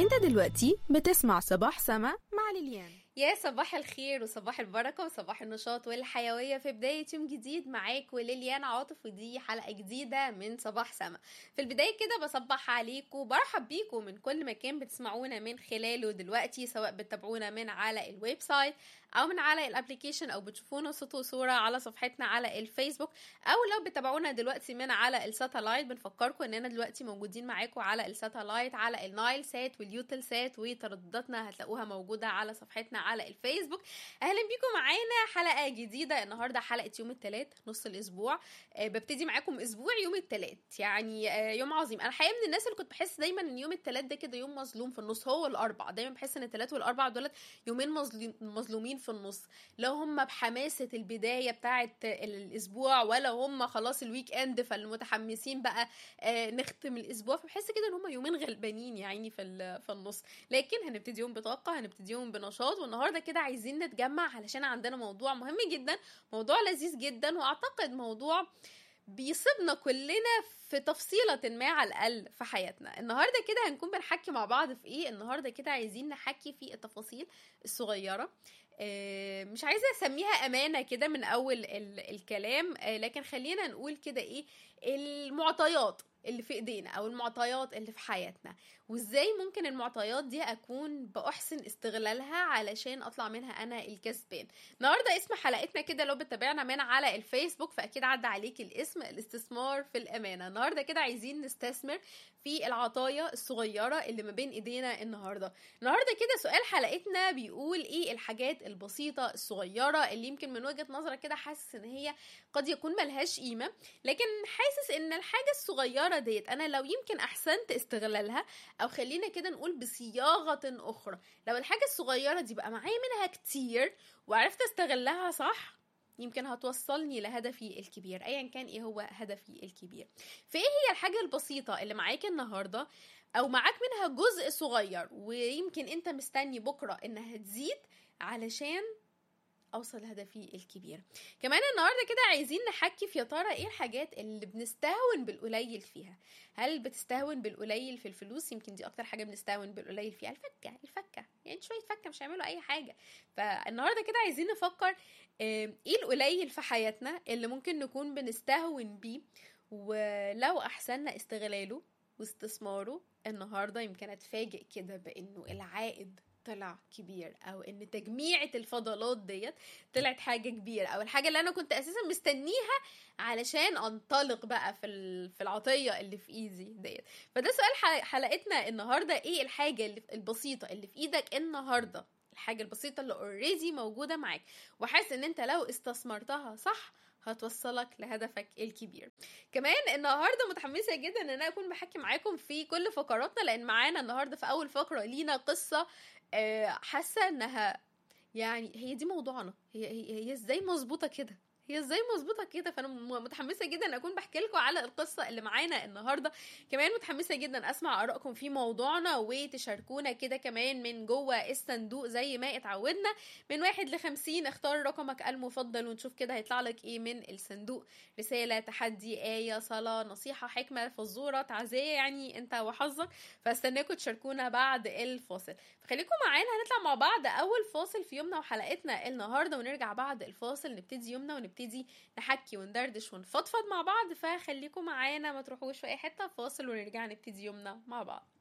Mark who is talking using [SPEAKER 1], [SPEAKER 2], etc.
[SPEAKER 1] انت دلوقتي بتسمع صباح سما مع ليليان
[SPEAKER 2] يا صباح الخير وصباح البركة وصباح النشاط والحيوية في بداية يوم جديد معاك وليليان عاطف ودي حلقة جديدة من صباح سما في البداية كده بصبح عليكم وبرحب بيكم من كل مكان بتسمعونا من خلاله دلوقتي سواء بتتابعونا من على الويب سايت او من على الابليكيشن او بتشوفونا صوت وصورة على صفحتنا على الفيسبوك او لو بتتابعونا دلوقتي من على الساتلايت بنفكركم اننا دلوقتي موجودين معاكم على الساتلايت على النايل سات واليوتل سات وتردداتنا هتلاقوها موجودة على صفحتنا على الفيسبوك اهلا بيكم معانا حلقه جديده النهارده حلقه يوم الثلاث نص الاسبوع أه ببتدي معاكم اسبوع يوم الثلاث يعني أه يوم عظيم انا الحقيقه من الناس اللي كنت بحس دايما ان يوم الثلاث ده كده يوم مظلوم في النص هو الاربع دايما بحس ان الثلاث والاربع دولت يومين مظلوم مظلومين في النص لو هم بحماسه البدايه بتاعه الاسبوع ولا هم خلاص الويك اند فالمتحمسين بقى أه نختم الاسبوع فبحس كده ان هم يومين غلبانين يعني في في النص لكن هنبتدي يوم بطاقه هنبتدي يوم بنشاط والنهارده كده عايزين نتجمع علشان عندنا موضوع مهم جدا موضوع لذيذ جدا واعتقد موضوع بيصيبنا كلنا في تفصيلة ما على الأقل في حياتنا النهاردة كده هنكون بنحكي مع بعض في إيه النهاردة كده عايزين نحكي في التفاصيل الصغيرة مش عايزة أسميها أمانة كده من أول الكلام لكن خلينا نقول كده إيه المعطيات اللي في ايدينا او المعطيات اللي في حياتنا وازاي ممكن المعطيات دي اكون باحسن استغلالها علشان اطلع منها انا الكسبان النهارده اسم حلقتنا كده لو بتتابعنا من على الفيسبوك فاكيد عدى عليك الاسم الاستثمار في الامانه النهارده كده عايزين نستثمر في العطايا الصغيره اللي ما بين ايدينا النهارده النهارده كده سؤال حلقتنا بيقول ايه الحاجات البسيطه الصغيره اللي يمكن من وجهه نظرك كده حاسس ان هي قد يكون ملهاش قيمه لكن حاسس ان الحاجه الصغيره ديت انا لو يمكن احسنت استغلالها او خلينا كده نقول بصياغه اخرى لو الحاجه الصغيره دي بقى معايا منها كتير وعرفت استغلها صح يمكن هتوصلني لهدفي الكبير ايا كان ايه هو هدفي الكبير فايه هي الحاجه البسيطه اللي معاك النهارده او معاك منها جزء صغير ويمكن انت مستني بكره انها تزيد علشان اوصل لهدفي الكبير كمان النهارده كده عايزين نحكي في يا ترى ايه الحاجات اللي بنستهون بالقليل فيها هل بتستهون بالقليل في الفلوس يمكن دي اكتر حاجه بنستهون بالقليل فيها الفكه الفكه يعني شويه فكه مش هيعملوا اي حاجه فالنهارده كده عايزين نفكر ايه القليل في حياتنا اللي ممكن نكون بنستهون بيه ولو احسننا استغلاله واستثماره النهارده يمكن اتفاجئ كده بانه العائد طلع كبير او ان تجميعة الفضلات ديت طلعت حاجة كبيرة او الحاجة اللي انا كنت اساسا مستنيها علشان انطلق بقى في في العطية اللي في ايدي ديت فده سؤال حلقتنا النهاردة ايه الحاجة اللي البسيطة اللي في ايدك النهاردة الحاجة البسيطة اللي اوريدي موجودة معاك وحاسس ان انت لو استثمرتها صح هتوصلك لهدفك الكبير كمان النهارده متحمسه جدا ان انا اكون بحكي معاكم في كل فقراتنا لان معانا النهارده في اول فقره لينا قصه حاسه انها يعني هي دي موضوعنا هي هي, هي ازاي مظبوطه كده هي ازاي مظبوطه كده فانا متحمسه جدا اكون بحكي لكم على القصه اللي معانا النهارده كمان متحمسه جدا اسمع ارائكم في موضوعنا وتشاركونا كده كمان من جوه الصندوق زي ما اتعودنا من واحد لخمسين اختار رقمك المفضل ونشوف كده هيطلع لك ايه من الصندوق رساله تحدي ايه صلاه نصيحه حكمه فزوره تعزيه يعني انت وحظك فاستناكم تشاركونا بعد الفاصل فخليكم معانا هنطلع مع بعض اول فاصل في يومنا وحلقتنا النهارده ونرجع بعد الفاصل نبتدي يومنا ونبتدي نبتدي نحكي وندردش ونفضفض مع بعض فخليكم معانا ما تروحوش في اي حته فاصل ونرجع نبتدي يومنا مع بعض